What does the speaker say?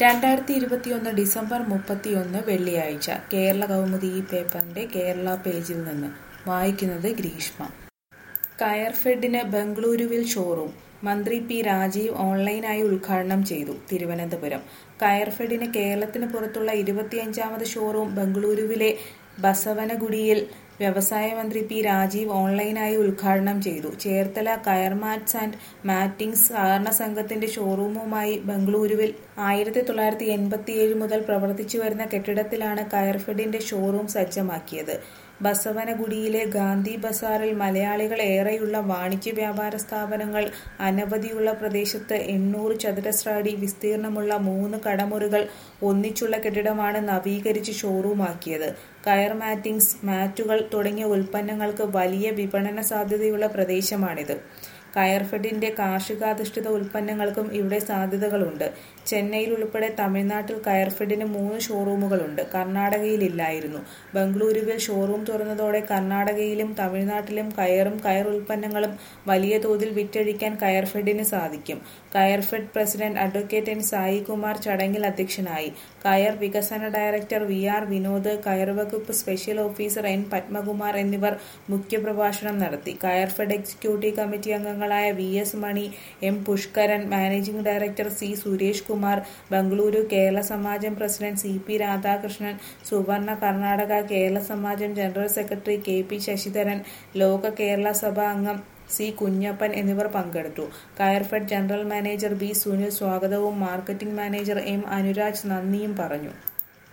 രണ്ടായിരത്തി ഇരുപത്തിയൊന്ന് ഡിസംബർ മുപ്പത്തിയൊന്ന് വെള്ളിയാഴ്ച കേരള കൗമുദി ഈ പേപ്പറിന്റെ കേരള പേജിൽ നിന്ന് വായിക്കുന്നത് ഗ്രീഷ്മ കയർഫെഡിന് ബംഗളൂരുവിൽ ഷോറൂം മന്ത്രി പി രാജീവ് ഓൺലൈനായി ഉദ്ഘാടനം ചെയ്തു തിരുവനന്തപുരം കയർഫെഡിന് കേരളത്തിന് പുറത്തുള്ള ഇരുപത്തിയഞ്ചാമത് ഷോറൂം ബംഗളൂരുവിലെ ബസവനഗുഡിയിൽ വ്യവസായ മന്ത്രി പി രാജീവ് ഓൺലൈനായി ഉദ്ഘാടനം ചെയ്തു ചേർത്തല കയർ മാറ്റ്സ് ആൻഡ് മാറ്റിംഗ്സ് സഹകരണ സംഘത്തിന്റെ ഷോറൂമുമായി ബംഗളൂരുവിൽ ആയിരത്തി തൊള്ളായിരത്തി എൺപത്തിയേഴ് മുതൽ പ്രവർത്തിച്ചു വരുന്ന കെട്ടിടത്തിലാണ് കയർഫെഡിന്റെ ഷോറൂം സജ്ജമാക്കിയത് ബസവനഗുഡിയിലെ ഗാന്ധി ബസാറിൽ മലയാളികൾ ഏറെയുള്ള വാണിജ്യ വ്യാപാര സ്ഥാപനങ്ങൾ അനവധിയുള്ള പ്രദേശത്ത് എണ്ണൂറ് ചതുരശ്ര അടി വിസ്തീർണമുള്ള മൂന്ന് കടമുറികൾ ഒന്നിച്ചുള്ള കെട്ടിടമാണ് നവീകരിച്ച് ഷോറൂമാക്കിയത് കയർ മാറ്റിംഗ്സ് മാറ്റുകൾ തുടങ്ങിയ ഉൽപ്പന്നങ്ങൾക്ക് വലിയ വിപണന സാധ്യതയുള്ള പ്രദേശമാണിത് കയർഫെഡിന്റെ കാർഷികാധിഷ്ഠിത ഉൽപ്പന്നങ്ങൾക്കും ഇവിടെ സാധ്യതകളുണ്ട് ചെന്നൈയിൽ ഉൾപ്പെടെ തമിഴ്നാട്ടിൽ കയർഫെഡിന് മൂന്ന് ഷോറൂമുകളുണ്ട് കർണാടകയിലില്ലായിരുന്നു ബംഗളൂരുവിൽ ഷോറൂം തുറന്നതോടെ കർണാടകയിലും തമിഴ്നാട്ടിലും കയറും കയർ ഉൽപ്പന്നങ്ങളും വലിയ തോതിൽ വിറ്റഴിക്കാൻ കയർഫെഡിന് സാധിക്കും Coirfed president advocate N Saikumar ചടങ്ങിൽ അധ്യക്ഷനായി കയർ വികസന ഡയറക്ടർ വി ആർ വിനോദ് കയർ വകുപ്പ് സ്പെഷ്യൽ ഓഫീസർ എൻ പത്മകുമാർ എന്നിവർ മുഖ്യപ്രഭാഷണം നടത്തി കയർഫെഡ് എക്സിക്യൂട്ടീവ് കമ്മിറ്റി അംഗങ്ങളായ V S Mani M Pushkaran managing director C Suresh Kumar Bengaluru Kerala Samajam president C P Radhakrishnan Suvarna Karnataka Kerala Samajam general secretary K P Sasidharan Loka Kerala Sabha അംഗം സി കുഞ്ഞപ്പൻ എന്നിവർ പങ്കെടുത്തു Coirfed general manager B Sunil സ്വാഗതവും മാർക്കറ്റിംഗ് മാനേജർ എം അനുരാജ് നന്ദിയും പറഞ്ഞു